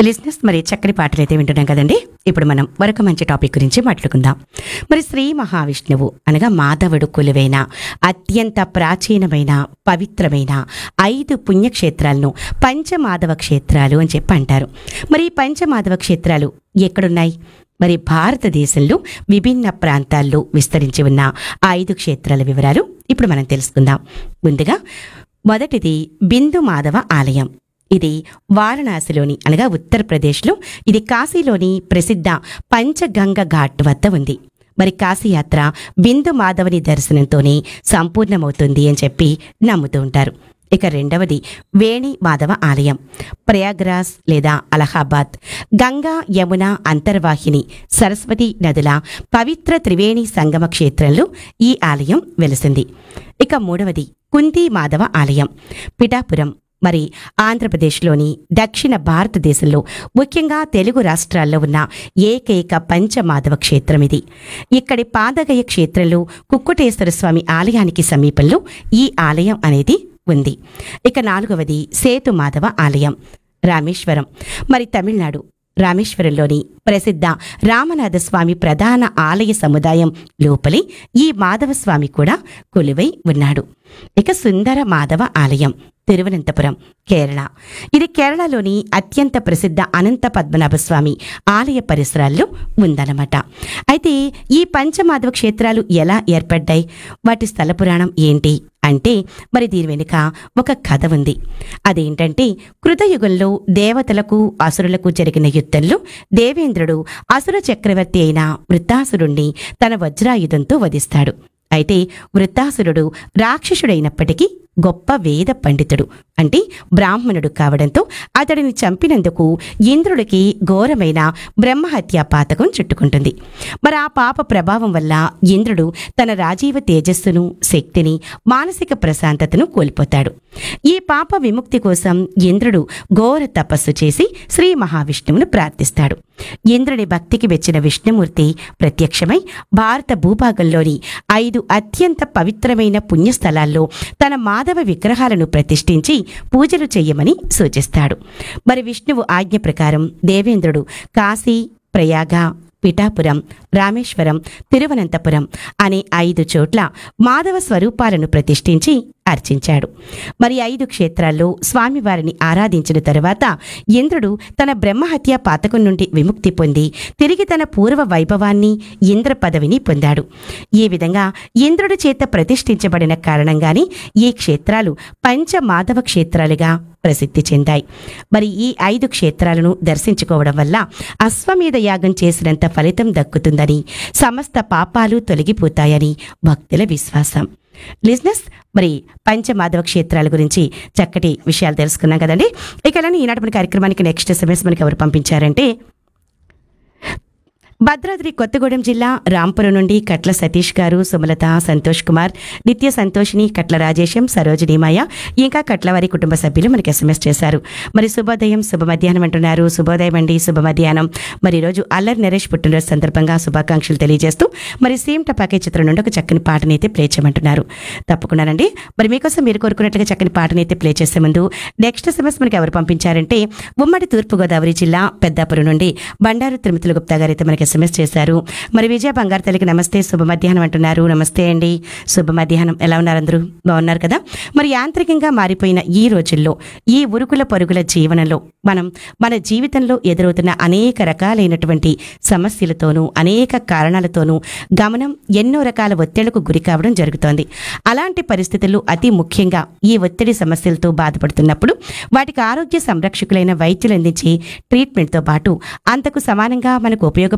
లిజినెస్ మరి చక్కని పాటలు అయితే వింటున్నాం కదండి ఇప్పుడు మనం మరొక మంచి టాపిక్ గురించి మాట్లాడుకుందాం మరి శ్రీ మహావిష్ణువు అనగా మాధవుడు కొలువైన అత్యంత ప్రాచీనమైన పవిత్రమైన ఐదు పుణ్యక్షేత్రాలను పంచమాధవ క్షేత్రాలు అని చెప్పి అంటారు మరి ఈ పంచమాధవ క్షేత్రాలు ఎక్కడున్నాయి మరి భారతదేశంలో విభిన్న ప్రాంతాల్లో విస్తరించి ఉన్న ఆ ఐదు క్షేత్రాల వివరాలు ఇప్పుడు మనం తెలుసుకుందాం ముందుగా మొదటిది బిందు మాధవ ఆలయం ఇది వారణాసిలోని అనగా ఉత్తరప్రదేశ్లో ఇది కాశీలోని ప్రసిద్ధ పంచగంగ ఘాట్ వద్ద ఉంది మరి కాశీయాత్ర బిందు మాధవుని దర్శనంతోనే సంపూర్ణమవుతుంది అని చెప్పి నమ్ముతూ ఉంటారు ఇక రెండవది వేణి మాధవ ఆలయం ప్రయాగ్రాజ్ లేదా అలహాబాద్ గంగా యమున అంతర్వాహిని సరస్వతి నదుల పవిత్ర త్రివేణి సంగమ క్షేత్రంలో ఈ ఆలయం వెలిసింది ఇక మూడవది కుంతి మాధవ ఆలయం పిఠాపురం మరి ఆంధ్రప్రదేశ్లోని దక్షిణ భారతదేశంలో ముఖ్యంగా తెలుగు రాష్ట్రాల్లో ఉన్న ఏకైక పంచమాధవ క్షేత్రం ఇది ఇక్కడి పాదగయ క్షేత్రంలో కుక్కుటేశ్వర స్వామి ఆలయానికి సమీపంలో ఈ ఆలయం అనేది ఉంది ఇక నాలుగవది సేతు మాధవ ఆలయం రామేశ్వరం మరి తమిళనాడు రామేశ్వరంలోని ప్రసిద్ధ రామనాథ స్వామి ప్రధాన ఆలయ సముదాయం లోపలి ఈ మాధవ స్వామి కూడా కొలువై ఉన్నాడు ఇక సుందర మాధవ ఆలయం తిరువనంతపురం కేరళ ఇది కేరళలోని అత్యంత ప్రసిద్ధ అనంత పద్మనాభ స్వామి ఆలయ పరిసరాల్లో ఉందన్నమాట అయితే ఈ పంచమాధవ క్షేత్రాలు ఎలా ఏర్పడ్డాయి వాటి స్థల పురాణం ఏంటి అంటే మరి దీని వెనుక ఒక కథ ఉంది అదేంటంటే కృతయుగంలో దేవతలకు అసురులకు జరిగిన యుద్ధంలో దేవేంద్రుడు అసుర చక్రవర్తి అయిన వృత్తాసురుణ్ణి తన వజ్రాయుధంతో వధిస్తాడు అయితే వృత్తాసురుడు రాక్షసుడైనప్పటికీ గొప్ప వేద పండితుడు అంటే బ్రాహ్మణుడు కావడంతో అతడిని చంపినందుకు ఇంద్రుడికి ఘోరమైన బ్రహ్మహత్య పాతకం చుట్టుకుంటుంది మరి ఆ పాప ప్రభావం వల్ల ఇంద్రుడు తన రాజీవ తేజస్సును శక్తిని మానసిక ప్రశాంతతను కోల్పోతాడు ఈ పాప విముక్తి కోసం ఇంద్రుడు ఘోర తపస్సు చేసి శ్రీ మహావిష్ణువును ప్రార్థిస్తాడు ఇంద్రుడి భక్తికి మెచ్చిన విష్ణుమూర్తి ప్రత్యక్షమై భారత భూభాగంలోని ఐదు అత్యంత పవిత్రమైన పుణ్యస్థలాల్లో తన మాధవ విగ్రహాలను ప్రతిష్ఠించి పూజలు చెయ్యమని సూచిస్తాడు మరి విష్ణువు ఆజ్ఞ ప్రకారం దేవేంద్రుడు కాశీ ప్రయాగ పిఠాపురం రామేశ్వరం తిరువనంతపురం అనే ఐదు చోట్ల మాధవ స్వరూపాలను ప్రతిష్ఠించి అర్చించాడు మరి ఐదు క్షేత్రాల్లో స్వామివారిని ఆరాధించిన తరువాత ఇంద్రుడు తన బ్రహ్మహత్య పాతకం నుండి విముక్తి పొంది తిరిగి తన పూర్వ వైభవాన్ని ఇంద్ర పదవిని పొందాడు ఈ విధంగా ఇంద్రుడి చేత ప్రతిష్ఠించబడిన కారణంగానే ఈ క్షేత్రాలు పంచమాధవ క్షేత్రాలుగా ప్రసిద్ధి చెందాయి మరి ఈ ఐదు క్షేత్రాలను దర్శించుకోవడం వల్ల అశ్వమేధ యాగం చేసినంత ఫలితం దక్కుతుందని సమస్త పాపాలు తొలగిపోతాయని భక్తుల విశ్వాసం లిజినెస్ మరి పంచమాధవ క్షేత్రాల గురించి చక్కటి విషయాలు తెలుసుకున్నాం కదండి ఇక అలానే ఈనాటి మన కార్యక్రమానికి నెక్స్ట్ ఎస్ఎంఎస్ మనకి ఎవరు పంపించారంటే భద్రాద్రి కొత్తగూడెం జిల్లా రాంపురం నుండి కట్ల సతీష్ గారు సుమలత సంతోష్ కుమార్ నిత్య సంతోషిని కట్ల రాజేశం సరోజిని మాయ ఇంకా కట్ల వారి కుటుంబ సభ్యులు మనకి ఎస్ఎంఎస్ చేశారు మరి శుభోదయం శుభ మధ్యాహ్నం అంటున్నారు శుభోదయం అండి శుభ మధ్యాహ్నం మరి ఈరోజు అల్లరి నరేష్ పుట్టినరోజు సందర్భంగా శుభాకాంక్షలు తెలియజేస్తూ మరి సేమ్ టపాకే చిత్రం నుండి ఒక చక్కని పాటని అయితే ప్లే చేయమంటున్నారు తప్పకుండానండి మరి మీకోసం మీరు కోరుకున్నట్లుగా చక్కని పాటని అయితే ప్లే చేసే ముందు నెక్స్ట్ ఎస్ఎంఎస్ మనకి ఎవరు పంపించారంటే ఉమ్మడి తూర్పుగోదావరి జిల్లా పెద్దాపురం నుండి బండారు తిరుమతుల గుప్తా గారు అయితే మనకి ఎస్ఎంఎస్ చేశారు మరి విజయ బంగారు తల్లికి నమస్తే శుభ మధ్యాహ్నం అంటున్నారు నమస్తే అండి శుభ మధ్యాహ్నం ఎలా ఉన్నారు అందరూ బాగున్నారు కదా మరి యాంత్రికంగా మారిపోయిన ఈ రోజుల్లో ఈ ఉరుకుల పరుగుల జీవనంలో మనం మన జీవితంలో ఎదురవుతున్న అనేక రకాలైనటువంటి సమస్యలతోనూ అనేక కారణాలతోనూ గమనం ఎన్నో రకాల ఒత్తిళ్లకు గురి కావడం జరుగుతోంది అలాంటి పరిస్థితుల్లో అతి ముఖ్యంగా ఈ ఒత్తిడి సమస్యలతో బాధపడుతున్నప్పుడు వాటికి ఆరోగ్య సంరక్షకులైన వైద్యులు అందించే ట్రీట్మెంట్తో పాటు అంతకు సమానంగా మనకు ఉపయోగ